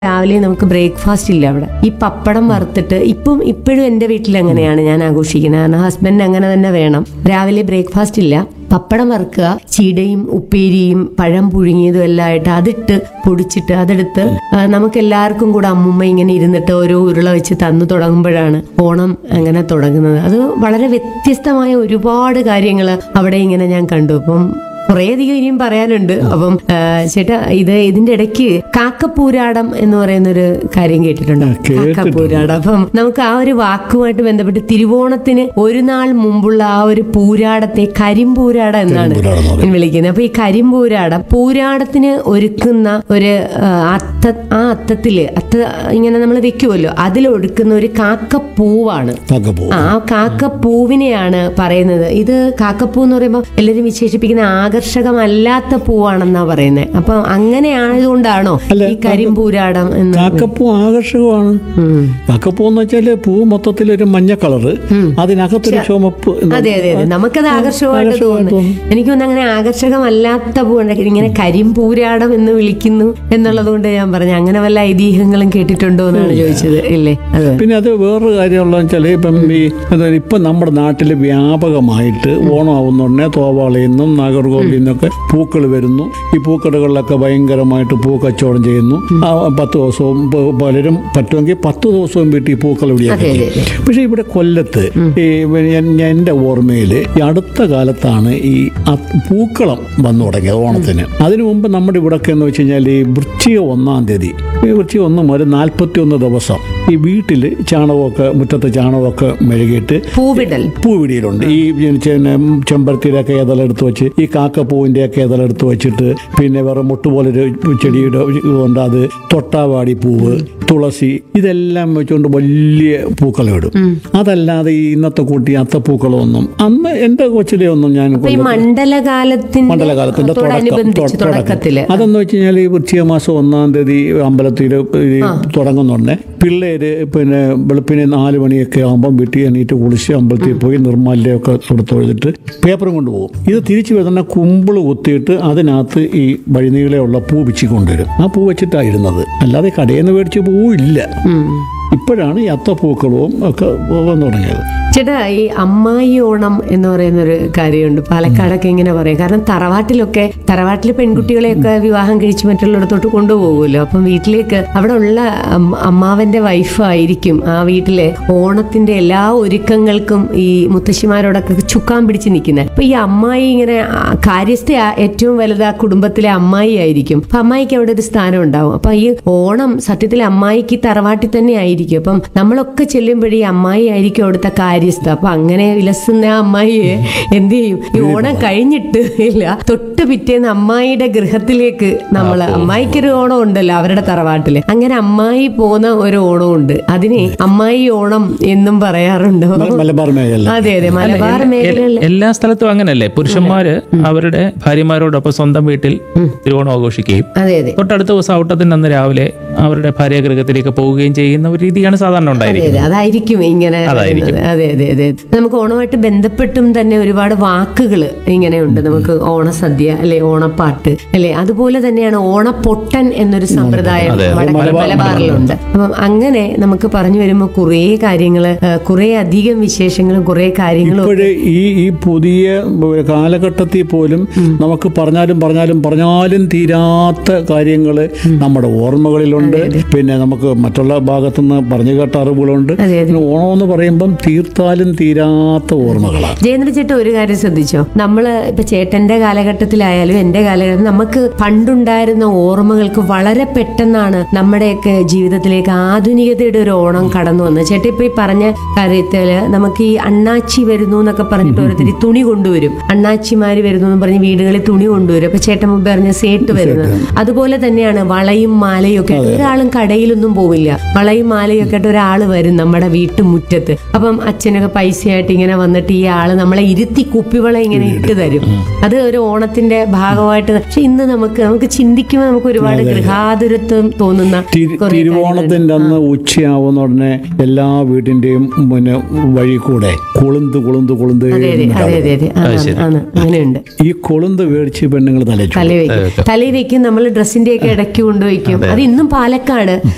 രാവിലെ നമുക്ക് ബ്രേക്ക്ഫാസ്റ്റ് ഇല്ല അവിടെ ഈ പപ്പടം വറുത്തിട്ട് ഇപ്പം ഇപ്പോഴും എൻ്റെ വീട്ടിൽ അങ്ങനെയാണ് ഞാൻ ആഘോഷിക്കുന്നത് കാരണം ഹസ്ബൻഡ് അങ്ങനെ തന്നെ വേണം രാവിലെ ബ്രേക്ക്ഫാസ്റ്റ് ഇല്ല പപ്പടം വറുക്കുക ചീടയും ഉപ്പേരിയും പഴം പുഴുങ്ങിയതും എല്ലാം ആയിട്ട് അതിട്ട് പൊടിച്ചിട്ട് അതെടുത്ത് ആ, നമുക്ക് എല്ലാവർക്കും കൂടെ അമ്മുമ്മ ഇങ്ങനെ ഇരുന്നിട്ട് ഓരോ ഉരുള വെച്ച് തന്നു തുടങ്ങുമ്പോഴാണ് ഓണം അങ്ങനെ തുടങ്ങുന്നത് അത് വളരെ വ്യത്യസ്തമായ ഒരുപാട് കാര്യങ്ങൾ അവിടെ ഇങ്ങനെ ഞാൻ കണ്ടു അപ്പം കുറേയധികം ഇനിയും പറയാനുണ്ട് അപ്പം ആ, ചേട്ടാ ഇത് ഇതിന്റെ ഇടയ്ക്ക് കാക്കപ്പൂരാടം എന്ന് പറയുന്ന ഒരു കാര്യം കേട്ടിട്ടുണ്ടോ കേട്ടിട്ടുണ്ട്. കാക്കപ്പൂരാടം അപ്പം നമുക്ക് ആ ഒരു വാക്കുമായിട്ട് ബന്ധപ്പെട്ട് തിരുവോണത്തിന് ഒരു നാൾ മുമ്പുള്ള ആ ഒരു പൂരാടത്തെ കരിമ്പൂരാടം എന്നാണ് കരിമ്പൂരാടം എന്ന് പറയും. വിളിക്കുന്നത് അപ്പൊ ഈ കരിമ്പൂരാടം പൂരാടത്തിന് ഒരുക്കുന്ന ഒരു ആ, അത്ത ആ അത്തത്തില് അത്ത ഇങ്ങനെ നമ്മൾ വെക്കുമല്ലോ അതിലൊടുക്കുന്ന ഒരു കാക്കപ്പൂവാണ് തക്കപ്പൂ ആ കാക്കപ്പൂവിനെയാണ് പറയുന്നത് ഇത് കാക്കപ്പൂ എന്ന് പറയുമ്പോൾ എല്ലാവരും വിശേഷിപ്പിക്കുന്ന ആകർഷകമല്ലാത്ത പൂവാണെന്നാ പറയുന്നത് അപ്പൊ അങ്ങനെ ആയതുകൊണ്ടാണോ അല്ല, ഈ കരിമ്പൂരാടം എന്ന് കാക്കപ്പൂ ആകർഷകമാണ് ഉം. കാക്കപ്പൂ എന്ന് വെച്ചാല് പൂ മൊത്തത്തിൽ ഒരു മഞ്ഞ കളറ് അതിനകത്തൊരു ചുമപ്പ് എന്ന് അതെ അതെ അതെ നമുക്കത് ആകർഷകമായിട്ട് ആകർഷകമായിട്ട് തോന്നുന്നു എനിക്ക് തോന്നുന്നു അങ്ങനെ ആകർഷകമല്ലാത്ത പൂവുണ്ട് ഇങ്ങനെ കരിമ്പൂരാടം എന്ന് വിളിക്കുന്നു എന്നുള്ളത് കൊണ്ട് ഞാൻ പറഞ്ഞു അങ്ങനെ വല്ല ഐതിഹ്യങ്ങളും കേട്ടിട്ടുണ്ടോ എന്നാണ് ചോദിച്ചത് ഇല്ലേ അതെ പിന്നെ അത് വേറൊരു കാര്യമുള്ളതെന്ന് വെച്ചാൽ ഇപ്പം ഈ എന്താ ഇപ്പം നമ്മുടെ നാട്ടിൽ വ്യാപകമായിട്ട് ഓണം ആവുന്നുടനെ തോവാളയിൽ നിന്നും നാഗർകോവിലിൽ നിന്നൊക്കെ പൂക്കൾ വരുന്നു ഈ പൂക്കടകളിലൊക്കെ ഭയങ്കരമായിട്ട് പൂ കച്ചവടം ചെയ്യുന്നു ആ പത്ത് ദിവസവും പ- പലരും പറ്റുമെങ്കിൽ പത്ത് ദിവസവും വീട്ടിൽ പൂക്കൾ അതെ, ഇവിടെയൊക്കെ അതെ, പക്ഷെ ഇവിടെ കൊല്ലത്ത് ഈ ഞാൻ- ഞാൻ- എൻ്റെ ഓർമ്മയിൽ ഈ അടുത്ത കാലത്താണ് ഈ അ- പൂക്കളം വന്നു തുടങ്ങിയത് ഓണത്തിന് അതിനു മുമ്പ് നമ്മുടെ ഇവിടെയൊക്കെ എന്ന് വെച്ച് കഴിഞ്ഞാൽ ഈ വൃശ്ചിക ഒന്നാം തീയതി ഈ വൃശ്ചിക ഒന്ന് മുതൽ നാൽപ്പത്തി ഒന്ന് ദിവസം ഈ വീട്ടിൽ ചാണകമൊക്കെ മുറ്റത്ത് ചാണകമൊക്കെ മെഴുകിയിട്ട് പൂവിടൽ പൂവിടിയിലുണ്ട് ഈ പിന്നെ ചെമ്പരത്തിയുടെ ഒക്കെ ഏതലെടുത്ത് വെച്ച് ഈ കാക്കപ്പൂവിൻ്റെ ഒക്കെ ഏതലെടുത്ത് വെച്ചിട്ട് പിന്നെ വേറെ മുട്ടുപോലൊരു ചെടിയുടെ ഉണ്ട് അത് തൊട്ടാവാടി പൂവ് തുളസി ഇതെല്ലാം വെച്ചുകൊണ്ട് വലിയ പൂക്കളം ഇടും അതല്ലാതെ ഈ ഇന്നത്തെ കൂട്ടി അത്തപ്പൂക്കളമൊന്നും അന്ന് എൻ്റെ കൊച്ചിലെ ഒന്നും ഞാൻ അപ്പൊ ഈ മണ്ഡലകാലത്തിന്റെ മണ്ഡലകാലത്തിന്റെ തുടക്കം തോടനുബന്ധിച്ച് തുടക്കം. തുടക്കത്തില് അതെന്ന് വെച്ച് കഴിഞ്ഞാൽ ഈ വൃശ്ചിക മാസം ഒന്നാം തീയതി അമ്പലത്തിൽ തുടങ്ങുന്നുണ്ട് പിള്ളേര് പിന്നെ വെളുപ്പിന് നാല് മണിയൊക്കെ ആകുമ്പം വീട്ടിൽ എണീറ്റ് കുളിച്ച് അമ്പലത്തിൽ പോയി നിർമ്മാല്യമൊക്കെ കൊടുത്ത് എഴുതിട്ട് പേപ്പറും കൊണ്ടുപോകും ഇത് തിരിച്ചു വരുന്ന കുമ്പിള് കുത്തിയിട്ട് അതിനകത്ത് ഈ വഴിനീളെയുള്ള പൂ പിച്ചി കൊണ്ടുവരും ആ പൂ വെച്ചിട്ടാണ് ഇരുന്നത് അല്ലാതെ കടയിൽ നിന്ന് മേടിച്ച പൂവില്ല ഉം. ഇപ്പോഴാണ് ഈ അത്തപ്പൂക്കളവും ഒക്കെ വന്നു തുടങ്ങിയത് ചേട്ടാ ഈ അമ്മായി ഓണം എന്ന് പറയുന്ന ഒരു കാര്യമുണ്ട് പാലക്കാടൊക്കെ ഇങ്ങനെ പറയും കാരണം തറവാട്ടിലൊക്കെ തറവാട്ടിലെ പെൺകുട്ടികളെയൊക്കെ വിവാഹം കഴിച്ച് മറ്റുള്ളിടത്തോട്ട് കൊണ്ടുപോകുമല്ലോ അപ്പം വീട്ടിലേക്ക് അവിടെ ഉള്ള അം- അമ്മാവന്റെ വൈഫായിരിക്കും ആ വീട്ടിലെ ഓണത്തിന്റെ എല്ലാ ഒരുക്കങ്ങൾക്കും ഈ മുത്തശ്ശിമാരോടൊക്കെ ചുക്കാൻ പിടിച്ച് നിൽക്കുന്നത് അപ്പൊ ഈ അമ്മായി ഇങ്ങനെ ആ, കാര്യസ്ഥ ആ- ഏറ്റവും വലുത് ആ കുടുംബത്തിലെ അമ്മായി ആയിരിക്കും അപ്പൊ അമ്മായിക്ക് അവിടെ ഒരു സ്ഥാനം ഉണ്ടാവും അപ്പൊ ഈ ഓണം സത്യത്തിൽ അമ്മായിക്ക് തറവാട്ടിൽ തന്നെ ആയിരിക്കും അപ്പം നമ്മളൊക്കെ ചെല്ലുമ്പോഴേ ഈ അമ്മായി ആയിരിക്കും അവിടുത്തെ കാര്യസ്ഥ അപ്പൊ അങ്ങനെ വിലസുന്ന ആ അമ്മായിയെ എന്ത് ചെയ്യും ഈ ഓണം കഴിഞ്ഞിട്ട് ഇല്ല തൊട്ട് പിറ്റേന്ന് അമ്മായിയുടെ ഗൃഹത്തിലേക്ക് നമ്മൾ അമ്മായിക്കൊരു ഓണം ഉണ്ടല്ലോ അവരുടെ തറവാട്ടില് അങ്ങനെ അമ്മായി പോകുന്ന ഒരു ഓണമുണ്ട് അതിനെ അമ്മായി ഓണം എന്നും പറയാറുണ്ടോ മല- മലബാർ മേഖല അതെ അതെ മലബാർ മേഖലയിൽ എല്ലാ സ്ഥലത്തും അങ്ങനല്ലേ പുരുഷന്മാര് അവരുടെ ഭാര്യമാരോടൊപ്പം സ്വന്തം വീട്ടിൽ തിരുവോണം ആഘോഷിക്കുകയും അതെ അതെ തൊട്ടടുത്ത ദിവസം ഔട്ടത്തിന് അന്ന് രാവിലെ അവരുടെ ഭാര്യാഗൃഹത്തിലേക്ക് പോവുകയും ചെയ്യുന്ന ഒരു രീതിയാണ് സാധാരണ അതെ ഉണ്ടായിരിക്കുന്നത് അതെ അതായിരിക്കും ഇങ്ങനെ അതായിരിക്കും. വരുന്നത്. അതെ അതെ അതെ നമുക്ക് ഓണമായിട്ട് ബന്ധപ്പെട്ടും തന്നെ ഒരുപാട് വാക്കുകൾ ഇങ്ങനെയുണ്ട് നമുക്ക് ഓണസദ്യ അല്ലെ ഓണപ്പാട്ട് അല്ലെ അതുപോലെ തന്നെയാണ് ഓണപ്പൊട്ടൻ എന്നൊരു സമ്പ്രദായം വടക്കൻ മലബാറിലുണ്ട് അപ്പം അങ്ങനെ നമുക്ക് പറഞ്ഞു വരുമ്പോൾ കുറേ കാര്യങ്ങള് കുറെ അധികം വിശേഷങ്ങളും കുറെ കാര്യങ്ങളും ഇപ്പോഴ് ഈ ഈ പുതിയ കാലഘട്ടത്തിൽ പോലും നമുക്ക് പറഞ്ഞാലും പറഞ്ഞാലും പറഞ്ഞാലും തീരാത്ത കാര്യങ്ങൾ നമ്മുടെ ഓർമ്മകളിലുണ്ട് പിന്നെ നമുക്ക് മറ്റുള്ള ഭാഗത്തുനിന്ന് പറഞ്ഞു കേട്ട അറിവുകളുണ്ട് അതെ, അതെ. പിന്നെ ഓണം എന്ന് പറയുമ്പം തീർത്താലും തീരാത്ത ഓർമ്മകളാണ് ജയേന്ദ്ര ചേട്ടൻ ഒരു കാര്യം ശ്രദ്ധിച്ചോ നമ്മള് ഇപ്പൊ ചേട്ടന്റെ കാലഘട്ടത്തിലായാലും എന്റെ കാലഘട്ടത്തിൽ നമുക്ക് പണ്ടുണ്ടായിരുന്ന ഓർമ്മകൾക്ക് വളരെ പെട്ടെന്നാണ് നമ്മുടെയൊക്കെ ജീവിതത്തിലേക്ക് ആധുനികതയുടെ ഒരു ഓണം കടന്നു വന്നത് ചേട്ടൻ ഇപ്പൊ ഈ പറഞ്ഞ കാര്യത്തില് നമുക്ക് ഈ അണ്ണാച്ചി വരുന്നു എന്നൊക്കെ പറഞ്ഞിട്ട് ഓരോരുത്തർ ഈ തുണി കൊണ്ടുവരും അണ്ണാച്ചിമാര് വരുന്നു എന്ന് പറഞ്ഞ് വീടുകളിൽ തുണി കൊണ്ടുവരും അപ്പൊ ചേട്ടൻ മുമ്പ് പറഞ്ഞ സേട്ട് വരുന്നത് അതുപോലെ തന്നെയാണ് വളയും മാലയും ഒക്കെ ആയിട്ട് ഒരാളും കടയിലൊന്നും പോവില്ല വളയും മാലയും ഒക്കെ ആയിട്ട് ഒരാള് വരും നമ്മുടെ വീട്ടുമുറ്റത്ത് അപ്പം അച്ഛനൊക്കെ പൈസയായിട്ട് ഇങ്ങനെ വന്നിട്ട് ഈ ആള് നമ്മളെ ഇരുത്തി കുപ്പിവള ഇങ്ങനെ ഇട്ട് തരും അത് ഒരു ഓണത്തിന്റെ ഭാഗമായിട്ട് പക്ഷെ ഇന്ന് നമുക്ക് നമുക്ക് ചിന്തിക്കുമ്പോൾ നമുക്ക് ഒരുപാട് ഗൃഹാതുരത്വം തോന്നുന്ന തിരു- കുറേ തിരുവോണത്തിന്റെ അന്ന് ഉച്ചയാവുന്ന ഉടനെ എല്ലാ വീടിന്റെയും പിന്നെ വഴി കൂടെ കൊളുന്ത് കൊളുന്ത് കൊളുന്ത് അതെ അതെ അതെ അതെ അതെ ആണ്, ആണ് അങ്ങനെയുണ്ട് ഈ കൊളുന്ത് മേടിച്ച് പെണ്ണുങ്ങൾ തലച്ചു തലയിൽ വെക്കും തലയിൽ വെക്കും നമ്മൾ ഡ്രസ്സിന്റെ ഒക്കെ ഇടയ്ക്ക് കൊണ്ടുവയ്ക്കും അത് ഇന്നും പാലക്കാട്